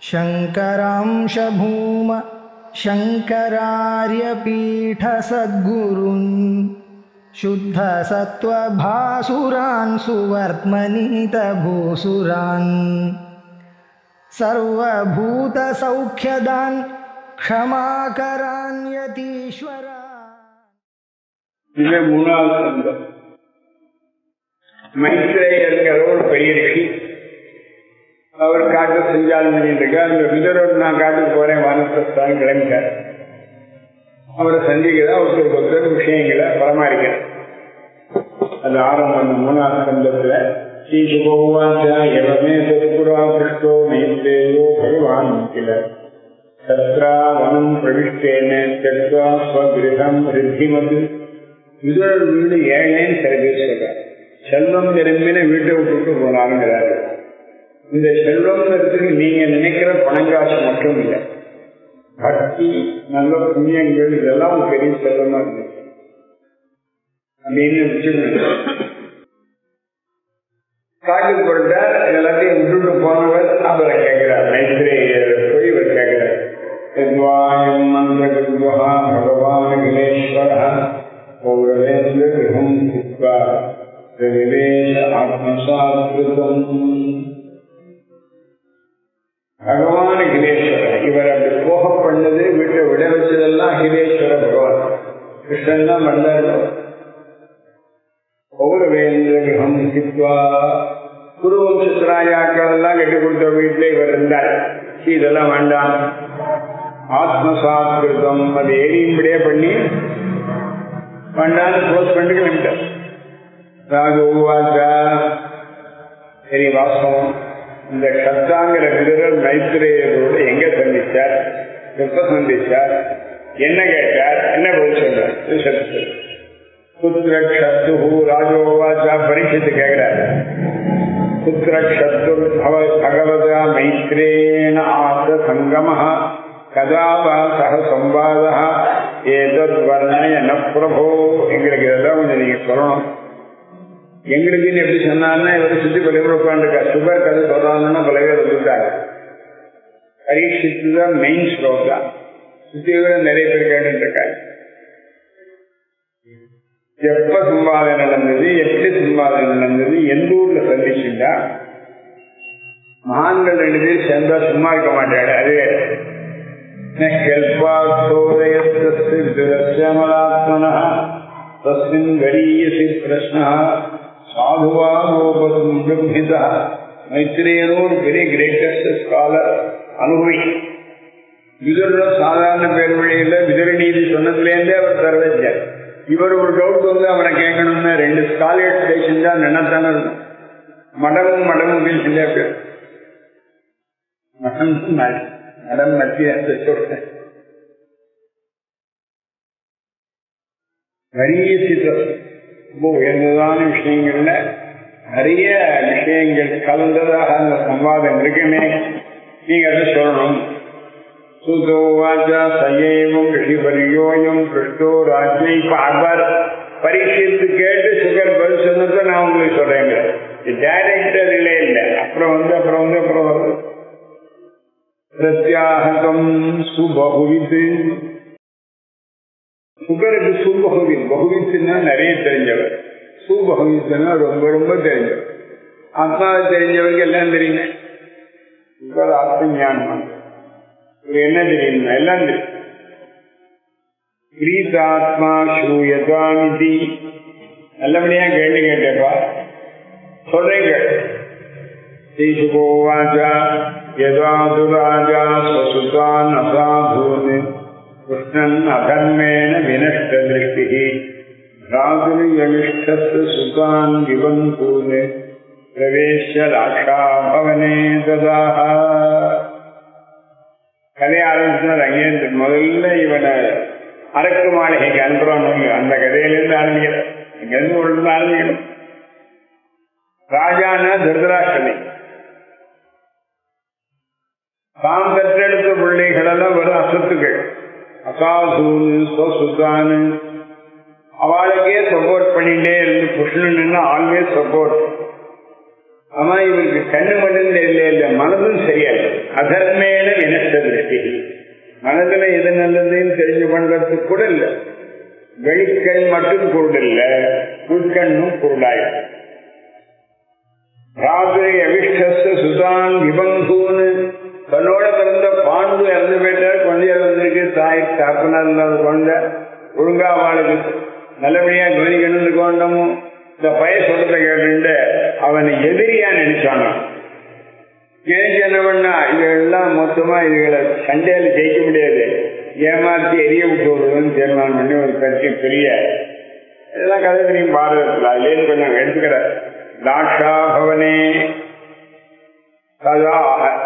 शङ्करांशभूम शङ्करार्यपीठसद्गुरुन् शुद्धसत्त्वभासुरान् सुवर्त्मनीतभूसुरान् सर्वभूतसौख्यदान् क्षमाकरान्यतीश्वरा இது மூணாவது சந்தம் மைத்ரேயருங்கிற ஒரு பெரிய ரிஷி அவர் காட்டு செஞ்சாலும் பண்ணிட்டு அந்த விதரோடு நான் காட்டுக்கு போறேன் வானஸ்தான் கிளம்பிட்டார் அவரை சந்திக்கிறதா ஒருத்தருக்கு ஒருத்தர் விஷயங்களை பராமரிக்கிறார் அது ஆரம்பம் அந்த மூணாவது சந்தத்துல ஸ்ரீ சுபோவாச்சா எவமே சத்குரா கிருஷ்ணோ மைத்ரேயோ பகவான் கில தத்ரா வனம் பிரவிஷ்டேன தத்வா ஸ்வகிருகம் ரித்திமது விதுரர் வீடு ஏழைன்னு சில பேர் சொல்றாரு செல்வம் நிரம்பின வீட்டை விட்டுட்டு போனாருங்கிறாரு இந்த செல்வம்ங்கிறதுக்கு நீங்க நினைக்கிற பணங்காசு மட்டும் இல்லை பக்தி நல்ல புண்ணியங்கள் இதெல்லாம் ஒரு பெரிய செல்வமா இருக்கு அப்படின்னு வச்சுக்கணும் காட்டுக்கு போட்டார் எல்லாத்தையும் விட்டுட்டு போனவர் அவரை கேட்கிறார் மைத்ரேயர் போய் இவர் கேட்கிறார் यद्वायम् मन्त्रकृत्वः भगवान् विघ्नेश्वरः पौरवेन्द्रगृहम् भूत्वा प्रविवेश आत्मसात्कृतम् பகவான் கிரேஸ்வரர் இவர் அப்படி போக பண்ணது வீட்டை விட வச்சதெல்லாம் கிரேஸ்வர பகவான் கிருஷ்ணன் தான் பண்ணார் பௌரவேந்திர கிரகம் சித்வா குருவம்சராஜாக்கள் எல்லாம் கட்டி கொடுத்த வீட்டில் இவர் இருந்தார் இதெல்லாம் வேண்டாம் ஆத்மசாத்கிருதம் அது ஏரியும்படியே பண்ணி வேண்டாம்னு க்ளோஸ் பண்ணிட்டு கிளம்பிட்டார் ராஜோவாச்சா சரி வாஸ்தவம் இந்த கத்தாங்கிற விதரர் மைத்திரேயரோடு எங்க சந்திச்சார் எப்ப சந்திச்சார் என்ன கேட்டார் என்ன பதில் சொல்றார் இது சத்து புத்திர சத்து ராஜோவாச்சா பரீட்சத்து கேட்கிறார் புத்திர சத்து பகவதா மைத்ரேன ஆச சங்கம கதா வா சக சம்பாத ஏதத் வர்ணயன பிரபோ எங்களுக்கு இதெல்லாம் கொஞ்சம் நீங்க சொல்லணும் எங்களுக்குன்னு எப்படி சொன்னார்னா இவர் சுத்தி பல பேர் உட்காந்துருக்கா சுகர் கதை சொல்றாங்கன்னா பல பேர் வந்துட்டாங்க பரீட்சித்து தான் மெயின் ஸ்லோகா சுத்தி கூட நிறைய பேர் கேட்டு இருக்காங்க எப்ப சம்பாதனை நடந்தது எப்படி சம்பாதனை நடந்தது எந்த ஊர்ல சந்திச்சுட்டா மகான்கள் ரெண்டு பேரும் சேர்ந்தா சும்மா இருக்க மாட்டாரு அது கல்பாத்தோதயமலாத்மன தஸ்மின் கரீயசி பிரஷ்ன சாதுவாகோபதும் பிரம்மிதா மைத்திரேயனோ ஒரு பெரிய கிரேட்டஸ்ட் ஸ்காலர் அனுபவி விதுரோட சாதாரண பேர் வழியில விதுர நீதி சொன்னதுலேருந்தே அவர் தரவேச்சார் இவர் ஒரு டவுட் வந்து அவனை கேட்கணும்னு ரெண்டு ஸ்காலர் ஸ்டேஷன் தான் நினைத்தானே இருக்கும் மடமும் மடமும் அப்படின்னு சொல்லியா பேர் மடம் மடம் மத்திய சொல்றேன் நிறைய சித்தம் ரொம்ப உயர்ந்ததான விஷயங்கள்ல நிறைய விஷயங்கள் கலந்ததாக அந்த சம்வாதம் இருக்குமே நீங்க அதை சொல்லணும் சுதோவாச்சா சயேவம் ரிஷிபரியோயம் கிருஷ்ணோ ராஜ்யை இப்ப அக்பர் பரீட்சித்து கேட்டு சுகர் பதில் சொன்னதை நான் உங்களுக்கு சொல்றேங்க டைரக்டா ரிலே இல்லை அப்புறம் வந்து அப்புறம் வந்து அப்புறம் வந்து பிரத்யாகதம் சுபகுவித்து சுகருக்கு சுபகுவித் பகுவித்துனா நிறைய தெரிஞ்சவர் சுபகுவித்துனா ரொம்ப ரொம்ப தெரிஞ்சவர் ஆத்மாவை தெரிஞ்சவருக்கு எல்லாம் தெரியுங்க சுகர் ஆத்ம ஞானம் என்ன தெரியும் எல்லாம் தெரியும் கிரீதாத்மா ஸ்ரூயதாமிதி நல்லபடியா கேள்வி கேட்டேப்பா சொல்றேங்க ஸ்ரீசுகோவாச்சா யதாதுராஜா ஸ்வசுதான் அசாதூன் கிருஷ்ணன் அதர்மேன வினஷ்ட திருஷ்டி ராகுலியமிஷ்டஸ்து சுகான் விவன் பூன் பிரவேஷ்ய ராஷா பவனே ததாக கதையை ஆரம்பிச்சார் அங்கேருந்து முதல்ல இவனை அரக்கு மாளிகைக்கு அனுப்புறான் அந்த கதையிலிருந்து ஆரம்பிக்கிறேன் இங்கிருந்து ஒழுங்கு ஆரம்பிக்கணும் ராஜான திருதராஷ்டமி தாம் பெற்றெடுத்த பிள்ளைகள் எல்லாம் வெறும் அசத்துக்கள் அசாசூனு சுதானு அவளுக்கே சப்போர்ட் பண்ணிட்டே இருந்து கிருஷ்ணன் ஆல்வேஸ் சப்போர்ட் ஆனா இவருக்கு கண்ணு மட்டும் தெரியல இல்ல மனதும் சரியா இல்லை அதர்மேன வினத்த திருஷ்டி மனதுல எது நல்லதுன்னு தெரிஞ்சு பண்றதுக்கு கூட இல்லை வெளிக்கண் மட்டும் குருடல்ல உட்கண்ணும் குருடாயிடும் ராத்திரி அவிஷ்டஸ்த சுதான் விபங்கூன்னு தன்னோட பிறந்த பாண்டு இறந்து போயிட்டார் குழந்தைய வந்திருக்கு தாய் தாப்பனா இருந்தால் குழந்தை ஒழுங்கா அவளுக்கு நல்லபடியா கவனிக்கணும்னு கொண்டமும் இந்த பய சொல்றதை கேட்டு அவனை எதிரியா நினைச்சானா நினைச்சு என்ன பண்ணா இதெல்லாம் மொத்தமா இதுகளை சண்டையில ஜெயிக்க முடியாது ஏமாத்தி எரிய விட்டு விடுறதுன்னு தீர்மானம் பண்ணி ஒரு கட்சி பெரிய இதெல்லாம் கதை தெரியும் பாரதத்தில் அதுலேருந்து கொஞ்சம் எடுத்துக்கிற தாஷா பவனே சதா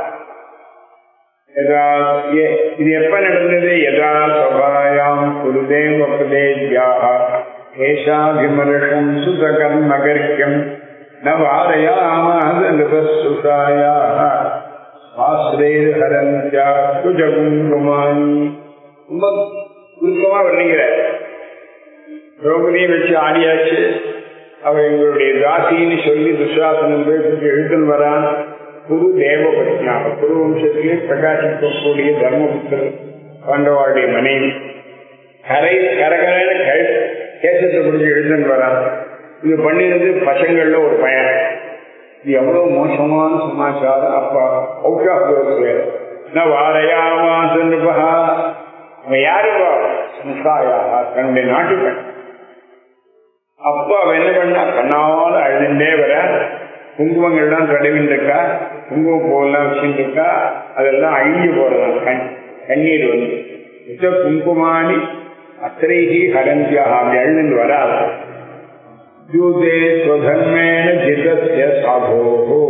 யதா எ- இது எப்ப நடந்தது யதா சபாயாம் குருதேவ உபதேஜ்யாக ஏஷாபிமர்ஷம் சுதகர்மகர்க்கியம் ந வாரயாமாத நிபசுசாயாக ஆசிரியர் ஹரஞ்சா சுஜகுங்குமானி ரொம்ப சுருக்கமா வர்ணிக்கிறார் திரௌபதியும் வச்சு ஆடியாச்சு அவ எங்களுடைய தாசின்னு சொல்லி துஷாசனம் போய் கொஞ்சம் எழுத்துன்னு வரான் குரு தேவ பிரஜா குரு வம்சத்திலே பிரகாசிக்கக்கூடிய தர்மபுத்திரர் பாண்டவாளுடைய மனைவி கரை கரகரையில கை கேசத்தை பிடிச்சி எழுதுன்னு வரான் இது பண்ணினது பசங்கள்ல ஒரு பையன் இது எவ்வளவு மோசமான சமாச்சாரம் அப்பா அவுட் ஆஃப் நான் வாரையாமா சென்றுபா அவன் யாருப்பா சம்சாயா தன்னுடைய நாட்டு பெண் அப்பா அவன் என்ன பண்ணா கண்ணால அழுதுண்டே வர குங்குமங்கள்லாம் தடவின்னு இருக்கா குங்குமம் பூவெல்லாம் வச்சுட்டு இருக்கா அதெல்லாம் அழிஞ்சு போறதான் கண் கண்ணீர் வந்து யுத்த குங்குமானி அத்திரைகி ஹரந்தியா அப்படி அழுதுண்டு வராது யூதே ஸ்வதர்மேண ஜிதஸ்ய சாதோஹோ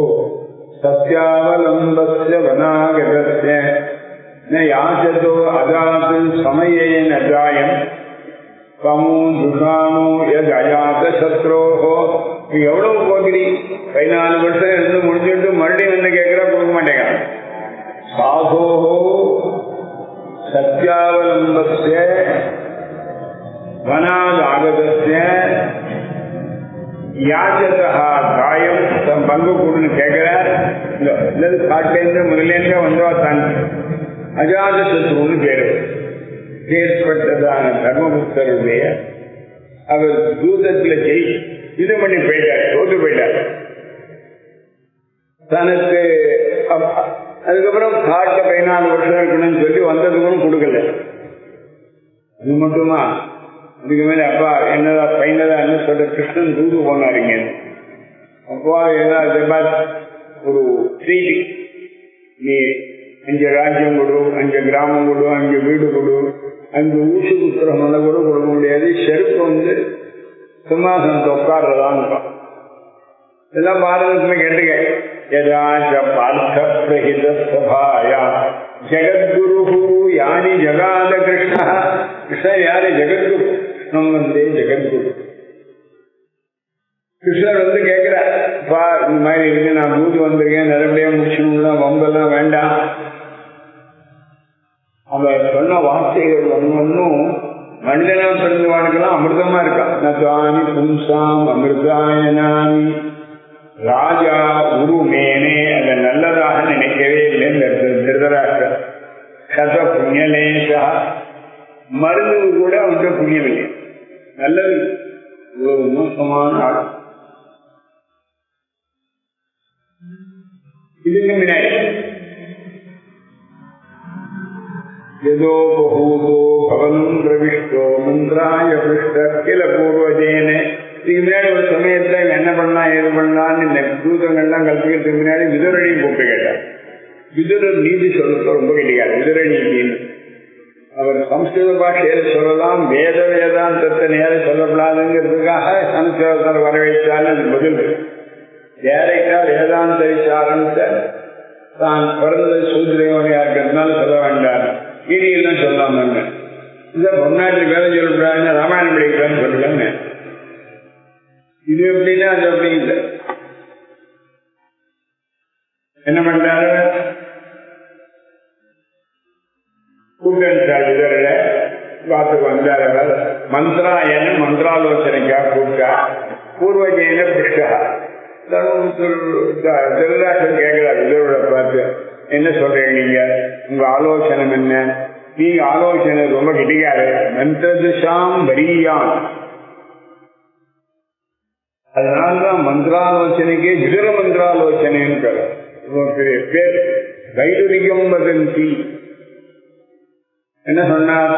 சத்யாவலம்பஸ்ய வனாகதஸ்ய ந யாச்சதோ அஜாத்து சமயேன ஜாயம் கமோ துகாமோ எது அஜாத சத்ரோஹோ நீ எவ்வளவு போகிறீ பதினாலு வருஷம் இருந்து முடிஞ்சுட்டு மறுபடியும் வந்து கேட்கிறா கொடுக்க மாட்டேங்கிறான் சாதோஹோ சத்யாவலம்பஸ்ய வனாதாகதஸ்ய யாச்சதா காயம் தன் பங்கு கொடுன்னு கேட்கிறார் இல்லது காட்டிலேருந்து முதலேருந்து வந்தவா தான் அஜாத சத்ருன்னு பேரு ஏற்பட்டதான தர்மபுத்தருடைய அவர் தூதத்துல ஜெய் இது பண்ணி போயிட்டார் தோத்து போயிட்டார் தனக்கு அப்- அதுக்கப்புறம் காட்டுல பதினாலு வருஷம் இருக்கணும்னு சொல்லி வந்ததுக்கும் கொடுக்கல அது மட்டுமா அதுக்கு மேல அப்பா என்னதா பையனதா என்ன சொல்ற கிருஷ்ணன் தூது போனாருங்க அப்பா என்ன இதை பார்த்து ஒரு செய்தி நீ அஞ்சு ராஜ்யம் கொடு அஞ்சு கிராமம் கொடு அஞ்சு வீடு கொடு அஞ்சு ஊசி புத்திரம் கூட கொடுக்க முடியாது செருப்பு வந்து சிம்மாசனத்தை உட்கார்றதான் இதெல்லாம் பாரதத்துல கேட்டுக்க யதாச்ச பார்த்த பிரகித சபாயா ஜெகத்குரு யானி ஜகாத கிருஷ்ண கிருஷ்ணன் யாரு ஜெகத்குரு கிருஷ்ணம் வந்தே ஜெகத்குரு கிருஷ்ணர் வந்து கேட்கிறார் பா இந்த மாதிரி இருக்கு நான் பூஜை வந்திருக்கேன் நல்லபடியா முடிச்சணும்லாம் வம்பெல்லாம் வேண்டாம் அவன் சொன்ன வார்த்தைகள் ஒன்றும் மனிதனா பிறந்தவானுக்கெல்லாம் அமிர்தமா இருக்கான் நத்வானி பும்சாம் அமிர்தாயனானி ராஜா உருமேனே அதை நல்லதாக நினைக்கவே இல்லை திருதராஷ்டிர சத புண்ணியலேஷா மருந்து கூட அவன்கிட்ட புண்ணியமில்லை நல்லது இவ்வளவு மோசமான ஆள் இதுக்கு முன்னாடி यदो बहूतो भवन् प्रविष्टो மந்திராய பிருஷ்ட கில பூர்வஜேன இதுக்கு முன்னாடி ஒரு சமயத்துல இவன் என்ன பண்ணா ஏது பண்ணான்னு இந்த தூதங்கள்லாம் கல்பிக்கிறதுக்கு முன்னாடி விதுரணியும் கூப்பிட்டு கேட்டார் விதுரர் நீதி சொல்றது ரொம்ப கிடையாது விதுரணின்னு அவர் சம்ஸ்கிருத பாஷையில சொல்லலாம் வேத வேதாந்தத்தை நேரம் சொல்லப்படாதுங்கிறதுக்காக சம்ஸ்கிருதத்தில் வரவேற்றான்னு அது பதில் டேரக்டா வேதாந்த விசாரத்தை தான் பிறந்த சூத்திரையோனியா இருக்கிறதுனால சொல்ல வேண்டாம் கீரியெல்லாம் சொல்லாம இந்த பொன்னாட்டில் வேலை சொல்லக்கூடாதுன்னு ராமாயணம் படிக்கிறான்னு சொல்லலங்க இது எப்படின்னா அது அப்படி இல்லை என்ன பண்றாரு கூட்டணிச்சார் இதரில் பார்த்துக்கு வந்தார் அவர் மந்திராயன மந்திராலோசனைக்காக கூப்பிட்டா பூர்வஜைன பிருஷ்டா திருராசன் கேட்கிறார் இதரோட பார்த்து என்ன சொல்றீங்க நீங்க உங்க ஆலோசனை என்ன நீங்க ஆலோசனை ரொம்ப கிடைக்காது மந்திரதிஷாம் வரியான் அதனாலதான் மந்திராலோசனைக்கே விதுர மந்திராலோசனைன்னு பேர் இவ்வளவு பெரிய பேர் வைதுரியம் வதந்தி என்ன சொன்னார்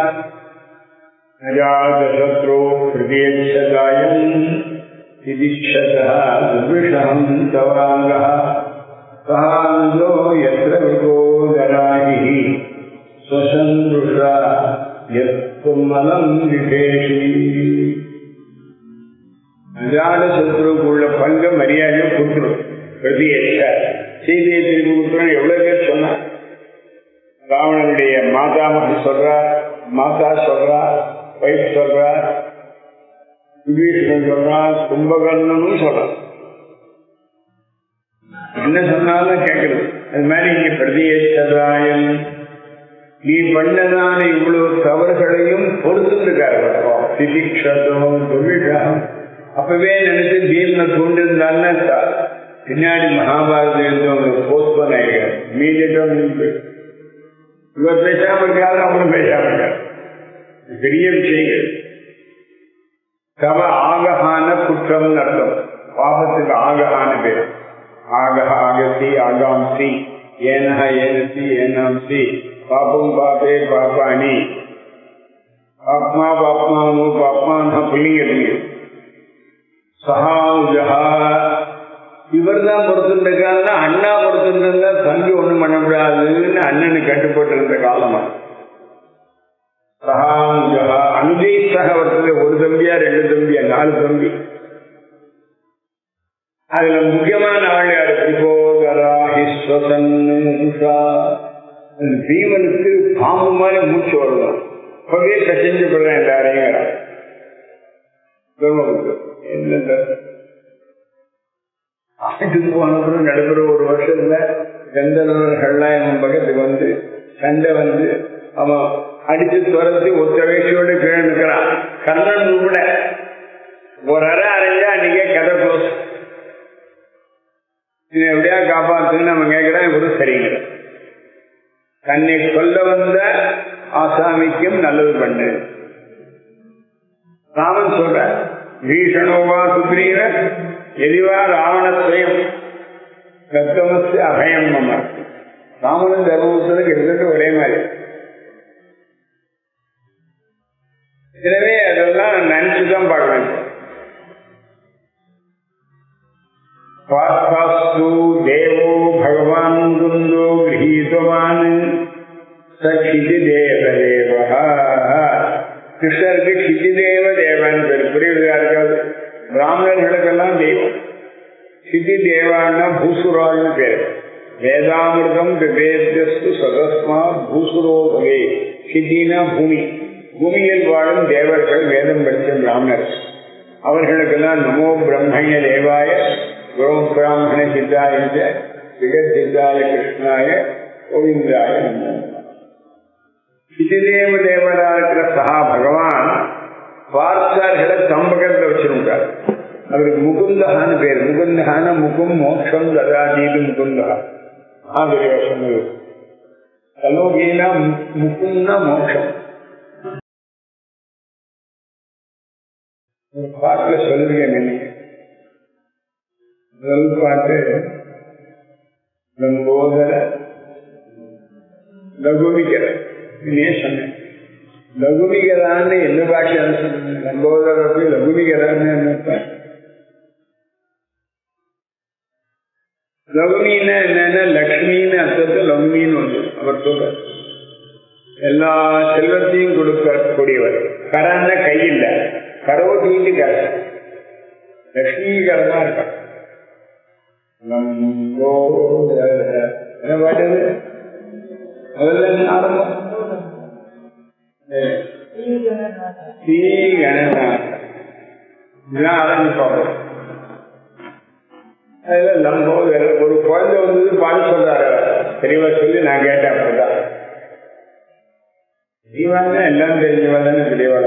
அஜாதசத்ரோ ஹிருதயதாயம் திதிஷதா துர்விஷம் தவாங்கः சகாந்தோ யத்ர விகோதராகி ஸ்வசந்துஷா யத்மலம் விசேஷி அஜாத சத்ருக்குள்ள பங்க மரியாதையை கொடுத்துரும் பிரதியேற்ற செய்தியை திருப்பி கொடுத்துரும் எவ்வளவு பேர் சொன்னா ராவணனுடைய மாதாமகி சொல்றார் மாதா சொல்றார் வைஃப் சொல்றார் விபீஷணன் சொல்றான் கும்பகர்ணனும் சொல்றான் என்ன சொன்னாலும் கேட்கறது அது மாதிரி இங்க பிரதியேற்றதாயம் நீ பண்ணதான இவ்வளவு தவறுகளையும் பொறுத்துருக்காரு திதிக்ஷதம் துவிஷம் அப்பவே நினைச்சு பீமனை தூண்டிருந்தான்னா பின்னாடி மகாபாரதம் இருந்தவங்க போஸ்ட்போன் ஆயிருக்காரு இமீடியட்டா இவர் பேசாம இருக்காரு அவனும் பேசாம இருக்காரு பெரிய விஷயங்கள் தவ ஆகஹான குற்றம் அர்த்தம் பாபத்துக்கு ஆகஹான பேர் ஆகஹ ஆகசி ஆகாம்சி ஏனஹ ஏனசி ஏனாம்சி பாப்பம் பாப்பே பாப்பானி பாப்மா பாப்மானு பாப்மான புள்ளிங்க சஹாஜஹா இவர் தான் பொறுத்துருக்காருன்னா அண்ணா பொறுத்திருந்தா தம்பி ஒண்ணும் பண்ணக்கூடாதுன்னு அண்ணனு கட்டுப்பட்டு இருந்த காலமா சகாங்கா அனுஜை சக வருஷத்துல ஒரு தம்பியா ரெண்டு தம்பியா நாலு தம்பி அதுல முக்கியமான ஆள் யாரு பீமனுக்கு பாம்பு மாதிரி மூச்சு வரணும் அப்பவே கசிஞ்சு கொள்றேன் எல்லாரையும் என்ன ஆட்டுக்கு போனப்புறம் நடுப்புற ஒரு வருஷத்துல கந்தர்வர்கள்லாம் என் பக்கத்துக்கு வந்து சண்டை வந்து அவன் அடிச்சு துரத்தி ஒத்த வேஷியோட கீழே நிற்கிறான் கண்ணன் கூட ஒரு அரை அரைஞ்சா அன்னைக்கே கதை க்ளோஸ் இதை எப்படியா காப்பாத்துன்னு நம்ம கேட்கிறோம் இவரு சரிங்கிற தன்னை கொல்ல வந்த ஆசாமிக்கும் நல்லது பண்ணு ராமன் சொல்ற பீஷணோவா சுக்ரீவ எதிவா ராவணத்வயம் கத்தமத்து அபயம் நம்ம ராமனும் தர்மபுத்தனும் கிட்டத்தட்ட ஒரே மாதிரி எனவே அதெல்லாம் நினைச்சுதான் பார்க்கணும் பார்த்தாஸ்து தேவோ பகவான் குந்தோ கிரகீதவான் சக்ஷிதி தேவதேவா கிருஷ்ணருக்கு சித்திதேவ தேவன் பேர் புரியுதா இருக்காது பிராமணர்களுக்கெல்லாம் தெய்வம் சித்தி தேவான்னா பூசுராள்னு பேர் வேதாமிருதம் விவேத்யஸ்து சதஸ்மா பூசுரோ பவே சித்தினா பூமி பூமியில் வாழும் தேவர்கள் வேதம் படித்த பிராமணர் அவர்களுக்கெல்லாம் நமோ பிரம்மண்ய தேவாய குரு பிராமண சித்தாய ஜெகத் சித்தாய கிருஷ்ணாய கோவிந்தாய நமோ சிதிதேவ தேவரா இருக்கிற சகா பகவான் பார்த்தார்களை தம்பகத்தில் வச்சிருக்கார் அவருக்கு முகுந்தகான்னு பேர் முகுந்தகான முகும் மோட்சம் ததாதீது முகுந்தகா ஆகிய சொன்னது கலோகீனா முக்கும்னா மோட்சம் ஒரு பாட்டுல சொல்லுவீங்க நீங்க முதல் பாட்டு லம்போதர லகுமிக்கிற நீயே சொன்னேன் லகுமிகரான்னு என்ன பாஷை சொன்னேன் லம்போதரப்பி லகுமிகரான்னு என்ன லகுமின்னா என்னன்னா லக்ஷ்மின்னு அர்த்தத்தை லகுமின்னு ஒன்று அவர் சொல்ற எல்லா செல்வத்தையும் கொடுக்கக்கூடியவர் கரான்னா கை இல்ல கரோட்டின்னு கரை லக்ஷ்மிகரமா இருக்கான் என்ன பாட்டது முதல்ல என்ன ஆரம்பம் ஸ்ரீ கணநாதன் இதுதான் ஆரம்பிப்பாங்க அதுல லம்போதர் ஒரு குழந்தை வந்தது பாடு சொல்றாரு தெளிவா சொல்லி நான் கேட்டேன் அப்படிதான் தெளிவாங்க எல்லாம் தெரிஞ்சவன் தானே தெளிவாக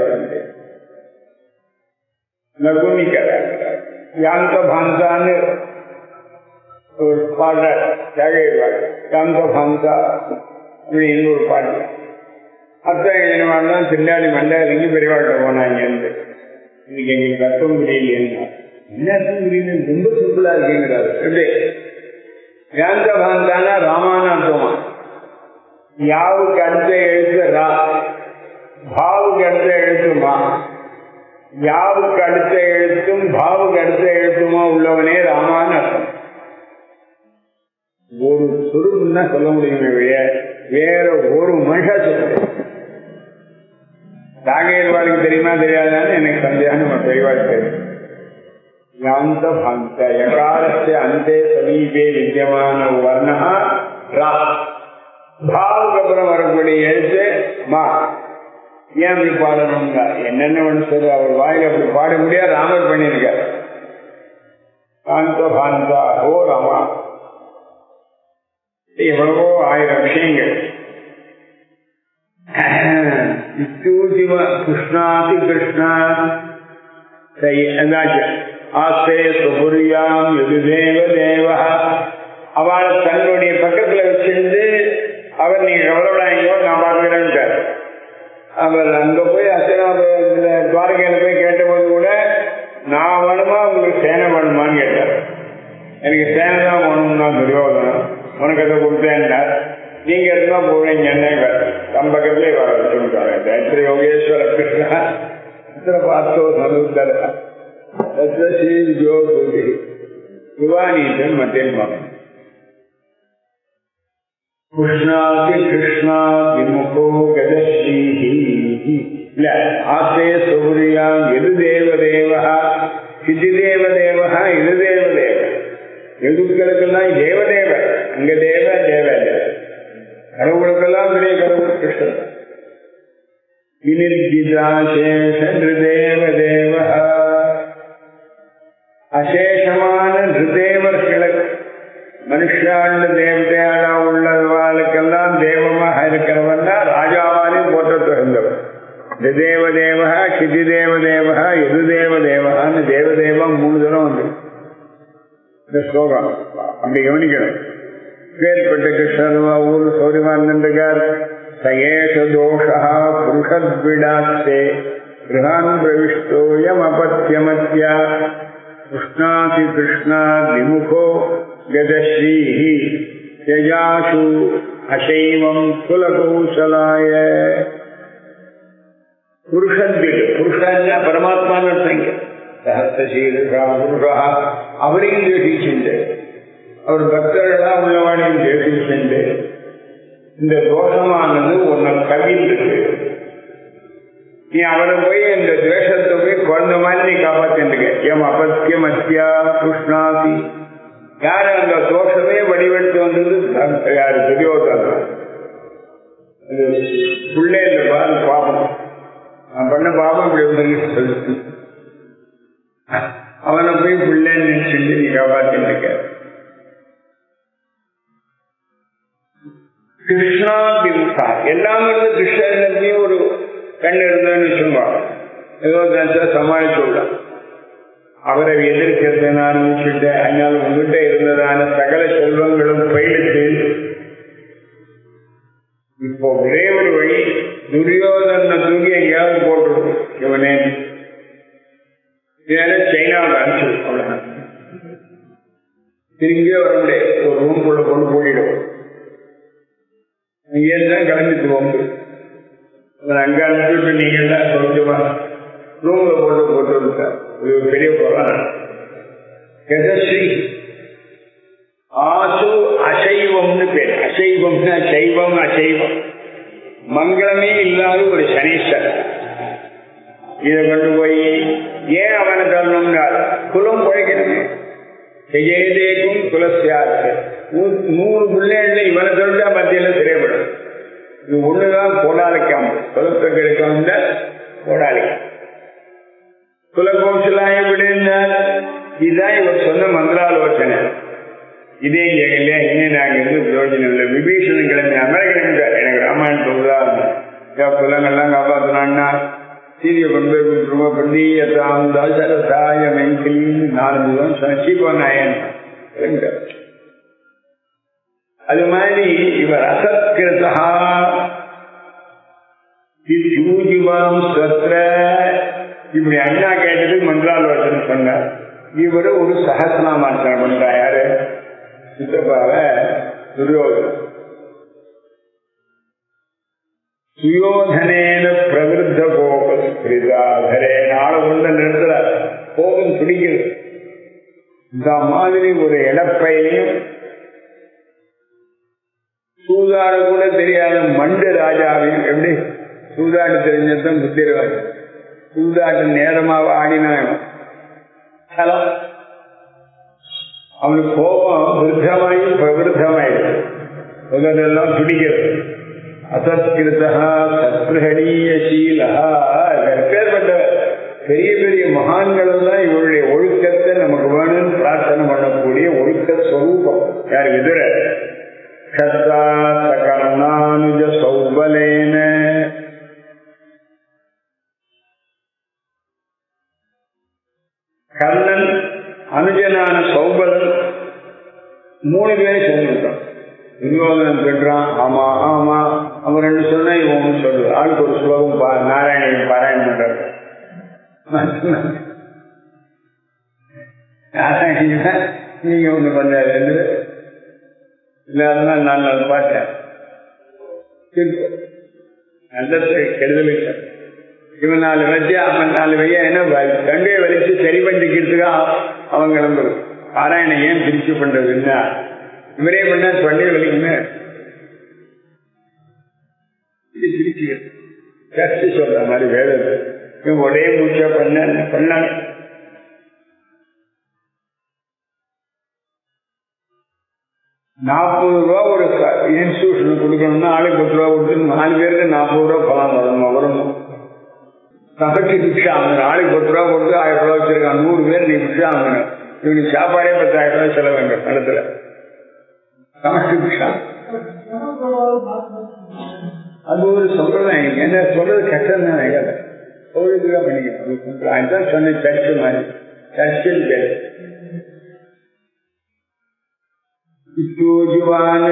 லகுமிக்கிறார் யாந்த பாந்தான்னு ஒரு பாடுற தியாக காந்த பாந்தா அப்படின்னு ஒரு பாட்டு அத்தனை எழுதினவான் திண்டாடி மண்டாரிங்க பெரியவாட்ட போனாங்க இருந்து இன்னைக்கு எங்களுக்கு அர்த்தம் புரியலையா என்ன அர்த்தம் புரியல ரொம்ப சிம்பிளா இருக்குங்கிறாரு எப்படி காந்த பாந்தானா ராமான அர்த்தமா யாவுக்கு அடுத்த எழுத்து ரா பாவுக்கு அடுத்த எழுத்துமா யாவுக்கு அடுத்த எழுத்தும் பாவுக்கு அடுத்த எழுத்துமா உள்ளவனே ராமான்னு அர்த்தம் ஒரு சுருக்குன்னு தான் சொல்ல முடியுமே வெளிய வேற ஒரு மனுஷா சொல்ல தாகையர்வாளுக்கு தெரியுமா தெரியாதான்னு எனக்கு சந்தேகம் நம்ம தெளிவாக தெரியும் யாந்த பந்த யகாரஸ்ய அந்தே சமீபே வித்தியமான வர்ணா ரா பாவுக்கு அப்புறம் வரக்கூடிய எழுத்து மா ஏன் அப்படி பாடணுங்க என்னென்ன ஒன்று சொல்லு அவர் வாயில அப்படி பாட முடியாது ராமர் பண்ணியிருக்கார் காந்த பாந்தா ஹோ ராமா எவ்வளவோ ஆயிரம் விஷயங்கள் இத்தூசிம கிருஷ்ணாதி கிருஷ்ணா ஆஸ்தே சுபுரியாம் எது தேவ தேவா அவளை தன்னுடைய பக்கத்துல வச்சிருந்து அவர் நீங்க கவலைப்படாதீங்கோ நான் பார்க்கிறேன்ட்டார் அவர் அங்க போய் அச்சனாபுரத்துல துவாரகையில போய் கேட்டபோது கூட நான் வேணுமா உங்களுக்கு சேனை வேணுமான்னு கேட்டார் எனக்கு சேனை தான் வேணும்னா துரியோதனம் உனக்கு அதை கொடுத்தேன்னார் நீங்க இருந்தா போவீங்க என்ன தம் பக்கத்திலே வர வச்சுட்டாங்க தைத்திர யோகேஸ்வர கிருஷ்ணா இத்தனை பார்த்தோ சமுத்தர தத்ர ஸ்ரீ ஜோதி யுவானீசன் மத்தியமாக कृष्णाति कृष्णा विमुखो गजश्रीः இல்ல ஆசே சௌரியாம் எது தேவதேவா சிதி தேவதேவா இது தேவதேவ எதுக்களுக்கெல்லாம் தேவதேவ அங்க தேவ தேவ கடவுளுக்கெல்லாம் பெரிய கடவுள் கிருஷ்ணன் வினிர்ஜிதாசேஷ நிருதேவ தேவ அசேஷமான நிருதேவர்களுக்கு மனுஷாண்டு தேவதையாளா உள்ளவாளுக்கெல்லாம் தெய்வமாக இருக்கிறவன்னா ராஜாவாலே போற்ற பிறந்தவர் தேவ தேவா கிதி தேவ தேவா எது தேவ தேவகான்னு தேவதேவம் மூணு தரம் வந்து இந்த ஸ்லோகம் அப்படி கவனிக்கணும் பேர்பட்ட கிருஷ்ணர் ஊர் சௌரியமான் நின்றுகார் சயேஷ தோஷா புருஷத்விடாஸ்தே கிரகான் பிரவிஷ்டோயம் அபத்தியமத்யா கிருஷ்ணாதி கிருஷ்ணா விமுகோ गजश्रीः त्यजाशु அசைவம் குலகௌசலாய புருஷன்பில் புருஷன்னா பரமாத்மான்னு அர்த்தங்க சஹசிரசீலா புருஷா அவரையும் தேசிச்சுண்டு அவர் பக்தர்களா உள்ளவானையும் தேசிச்சுண்டு இந்த தோஷமானது உன்னை கவிழ்ந்துட்டு நீ அவரை போய் இந்த துவேஷத்தை போய் குழந்தை மாதிரி நீ காப்பாத்திருக்க எம் அபத்தியம் அத்தியா கிருஷ்ணாதி யாரு அந்த தோஷமே வடிவெடுத்து வந்தது யாரு துரியோதனன் புள்ளே இந்த பாரு பாபம் நான் பண்ண பாபம் இப்படி வந்து சொல்லு அவனை போய் பிள்ளைன்னு நினைச்சுட்டு நீ காப்பாத்தின்னு இருக்க கிருஷ்ணா பிமுகா எல்லாம் இருந்து கிருஷ்ணன் ஒரு கண் இருந்ததுன்னு சொல்லுவாங்க ஏதோ நினைச்சா சமாளிச்சு விடலாம் அவரை எதிர்க்கிறது நான் ஆரம்பிச்சுட்டு அதனால் உங்ககிட்ட இருந்ததான சகல செல்வங்களும் பயிலுக்கு இப்போ ஒரே ஒரு வழி துரியோதன தூக்கி எங்கேயாவது போட்டுருக்கும் இவனே இதனால சைனாவுக்கு அனுப்பிச்சு அவ்வளவுதான் திரும்பியே வர முடியாது ஒரு ரூம்குள்ள கொண்டு போயிடும் அங்கேருந்து கிளம்பிட்டு போங்க அங்க அனுப்பிச்சுட்டு நீங்க எல்லாம் கொஞ்சமா ரூம்ல போட்டு போட்டு விட்டார் இது ஒரு பெரிய புராணம் கஜஸ்ரீ ஆசு அசைவம்னு பேர் அசைவம்னா சைவம் அசைவம் மங்களமே இல்லாத ஒரு சனீஸ்வர் இதை கொண்டு போய் ஏன் அவனை தரணும்னா குலம் குழைக்கணுமே செய்யதேக்கும் குலசியாச்சு நூறு பிள்ளைகள்ல இவனை சொல்லிட்டா மத்தியில சிறைப்படும் இது ஒண்ணுதான் கோடாலிக்காம குலத்தை கிடைக்க வந்த கோடாலிக்கம் குலகோஷலாய விடுந்தார் இதுதான் இவர் சொன்ன மந்திராலோசனை இதே இல்லையா இன்னும் நாங்க இருந்து பிரயோஜனம் இல்லை விபீஷணன் கிளம்பி அமெரிக்கன் எனக்கு ராமாயணம் சொல்லுதான் குலங்கள்லாம் காப்பாத்தினான்னா சீரிய கொண்டு போய் கொடுத்துருமா பிரதீயத்தாம் தசரசாய மெங்கிலின்னு நாலஞ்சு தான் சீபோ நாயன் அது மாதிரி யுவாம் சத்ர இப்படி அண்ணா கேட்டதுக்கு மந்திராலோசனை சொன்னார் இவரு ஒரு சகசிரநாமார்ச்சனை பண்றா யாரு சித்தப்பாவ துரியோதன சுயோதனேன பிரவிருத்த கோபஸ்பிரிதாதரே நாளை கொண்ட நேரத்துல கோபம் பிடிக்குது இந்த மாதிரி ஒரு இடப்பையும் சூதாட கூட தெரியாத மண்டு ராஜாவையும் எப்படி சூதாடு தெரிஞ்சதான் புத்திரவாதி சூதாட்டு நேரமாக ஆடினான் ஹலோ அவனுக்கு கோபம் விருத்தமாயி பிரவிருத்தமாயிடுது முதலெல்லாம் துடிக்கிறது அசத்கிருதா சத்ருஹணீயசீலா எப்பேற்பட்ட பெரிய பெரிய மகான்கள் எல்லாம் இவருடைய ஒழுக்கத்தை நமக்கு வேணும்னு பிரார்த்தனை பண்ணக்கூடிய ஒழுக்க ஸ்வரூபம் யார் எதிர கர்த்தா சகர்ணானுஜ சௌபலேன கர்ணன் அனுஜனான சௌபலன் மூணு பேரும் சேர்ந்துட்டான் துரியோதனன் சொல்றான் ஆமா ஆமா அவன் ரெண்டு சொன்னா இவன் ஒண்ணு சொல்றது ஆளுக்கு ஒரு ஸ்லோகம் பா நாராயணன் பாராயணம் பண்றாரு நாராயணன் நீங்க ஒண்ணு பண்ணாரு இல்லாதனா நான் அதை பார்த்தேன் நல்ல கெடுதலுக்கு இவன் நாலு வச்சு அவன் நாலு வையா என்ன கங்கையை வலிச்சு சரி பண்ணிக்கிறதுக்கா அவன் கிளம்புறது பாராயணம் ஏன் பிரிச்சு பண்றதுன்னா இவரே பண்ணா தொண்டை வலிக்குமே பிரிச்சு சொல்ற மாதிரி வேதத்தை இவன் ஒரே மூச்சா பண்ண பண்ணாங்க நாற்பது ரூபா ஒரு இன்ஸ்டியூஷன் கொடுக்கணும்னா ஆளுக்கு பத்து ரூபா கொடுத்து நாலு பேருக்கு நாற்பது ரூபா பணம் வரணும் வரணும் சமைச்சு பிக்ஷா வாங்கணும் ஆளுக்கு பத்து ரூபா கொடுத்து ஆயிரம் ரூபா வச்சிருக்கான் நூறு பேர் நீ பிக்ஷா வாங்கணும் இவனுக்கு சாப்பாடே பத்தாயிரம் ரூபாய் செலவு வேண்டும் பணத்துல சமைச்சு பிக்ஷா அது ஒரு சம்பிரதாயம் என்ன சொல்றது கஷ்டம் தான் ஐயா கோவிலுக்கு தான் பண்ணிக்கணும் அதுதான் சொன்ன சர்ச்சு மாதிரி சர்ச்சில் பேர் இத்தோஜுவான்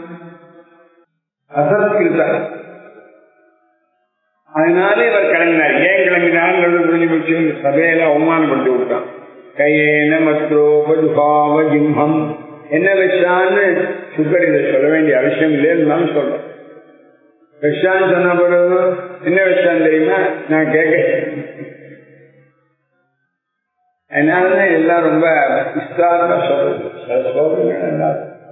அசத்கிருத அதனால இவர் கிளம்பினார் ஏன் கிளம்பினார்ன்றது புரிஞ்சு போச்சு சபையில அவமானப்பட்டு விட்டான் கையேன மத்ரோபதுபாவ ஜிம்ஹம் என்ன வச்சான்னு சுக்கர் இதை சொல்ல வேண்டிய அவசியம் இல்லைன்னு நான் சொல்றேன் விஷான்னு சொன்ன பிறகு என்ன விஷயம் தெரியுமா நான் கேட்க அதனாலதான் எல்லாம் ரொம்ப விஸ்தாரமா சொல்றது சொல்றேன்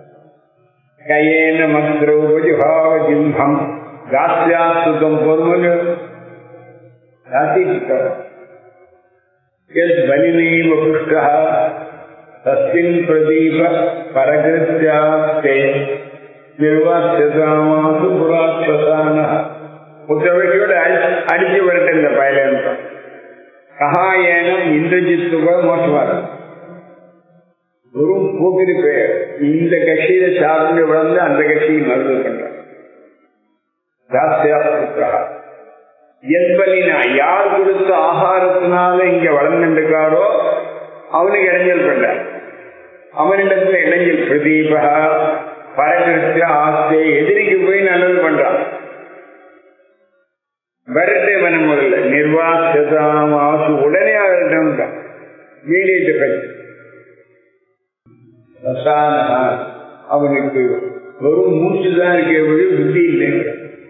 கயேன மந்திரோபதிபாவ ஜிம்ஹம் தாஸ்யாசுதம் பொறுமனு தாசிக்கிட்டோம் எத் பலினீவ புஷ்டா தஸ்மின் பிரதீப பரகிருத்தியாஸ்தே நிர்வாசியதாமாசு புராட்சசான புத்தவழியோட அடிச்சு வரட்டு இந்த பயலன் சகாயனம் இந்திரஜித்துவ மோசமாக வெறும் போக்கிரி பெயர் இந்த கட்சியில சார்ந்து வளர்ந்து அந்த கட்சியை மருந்து பண்றான் தாசியா புத்திரா என்பலினா யார் கொடுத்த ஆகாரத்தினால இங்க வளர்ந்துருக்காரோ அவனுக்கு இடைஞ்சல் பண்றார் அவனிடத்துல இடைஞ்சல் பிரதீபா பரகிருத்திய ஆஸ்தே எதிரிக்கு போய் நல்லது பண்றான் வரட்டே வன முதல்ல நிர்வாசதாமாசு உடனே அவர்கிட்ட மீடியேட் எஃபெக்ட் அவனுக்கு வெறும் மூச்சு தான் இருக்க வழி புத்தி இல்லைங்க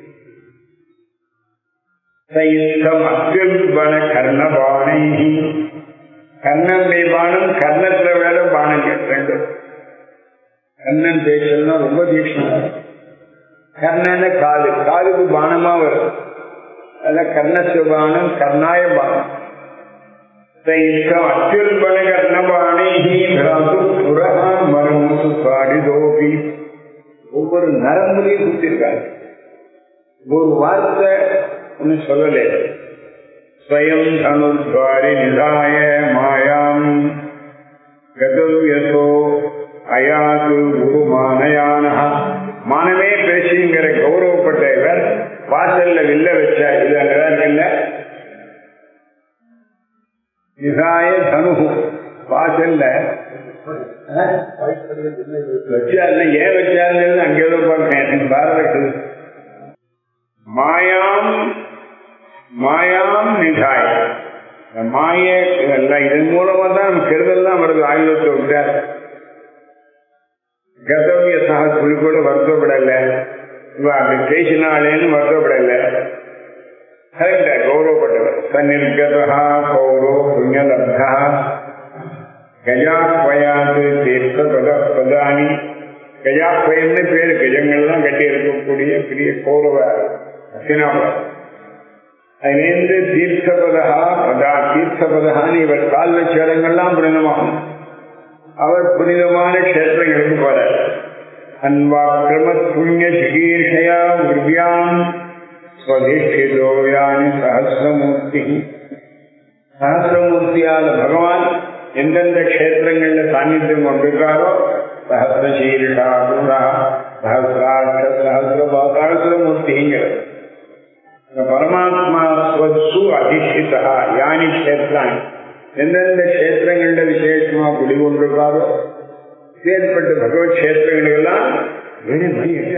அத்தியுபன கர்ணபானை கர்ணனுடைய பானம் கர்ணத்துல வேற பானம் ரெண்டும் கர்ணன் பேசலாம் ரொம்ப தீட்சணம் கர்ணன காது காதுக்கு பானமா வரும் அதான் கர்ணசு பானம் கர்ணாய பானம் அத்யுல்பன கர்ணபாணி மரமுசு காடிதோபி ஒவ்வொரு நரம்புலையும் கொடுத்திருக்காங்க ஒரு வார்த்தை ஒன்னு சொல்லலே ஸ்வயம் தனுத்வாரி நிதாய மாயாம் கதவ்யசோ அயாது குரு மானயான மானமே பேசுங்கிற கௌரவப்பட்ட இவர் வாசல்ல வில்ல வச்ச இது அங்கதான் இருக்குல்ல நிதாய தனு வாசல்ல வச்சாருல ஏன் வச்சாருங்கிறது அங்கேதான் பார்க்கிறேன் பாரத மாயாம் மாய இதெல்லாம் இதன் மூலமா தான் நம்ம கெடுதல் தான் வருது ஆயுதத்தை விட்டார் கதவிய சாகி கூட வருத்தப்படல இவ அப்படி பேசினாலேன்னு வருத்தப்படல கரெக்டா கௌரவப்பட்டவர் சன்னிர்கதா கௌரவ புண்ணியலப்தா கஜாஸ்வயாது தீர்த்த பத பிரதானி கஜாஸ்வயம்னு பேரு கஜங்கள்லாம் கட்டி இருக்கக்கூடிய பெரிய கௌரவ அசினாபுரம் அதிலேருந்து தீர்த்தபதா பதா தீர்த்தபதான்னு இவர் கால சேரங்கள்லாம் புனிதமாகும் அவர் புனிதமான கஷேத்திரங்களுக்கு போறார் அன்வாக்கிரம புண்ணிய சிகீர்ஷயா விருபியாம் ஸ்வதிஷ்டிதோயானி சஹசிரமூர்த்தி சஹசிரமூர்த்தியால பகவான் எந்தெந்த கஷேத்திரங்கள்ல சாநித்தியம் கொண்டிருக்காரோ சஹசிரசீர்ஷா பூரா சஹசிராட்ச சஹசிரபா சஹசிரமூர்த்திங்கிறது பரமாத்மா ஸ்வத்சு அதிஷ்டிதா யானி கஷேத்ராணி எந்தெந்த கஷேத்திரங்கள்ல விசேஷமா குடிகொண்டிருக்காரோ ஏற்பட்ட பகவத் கஷேத்திரங்களுக்கெல்லாம் வெளிப்படி எங்க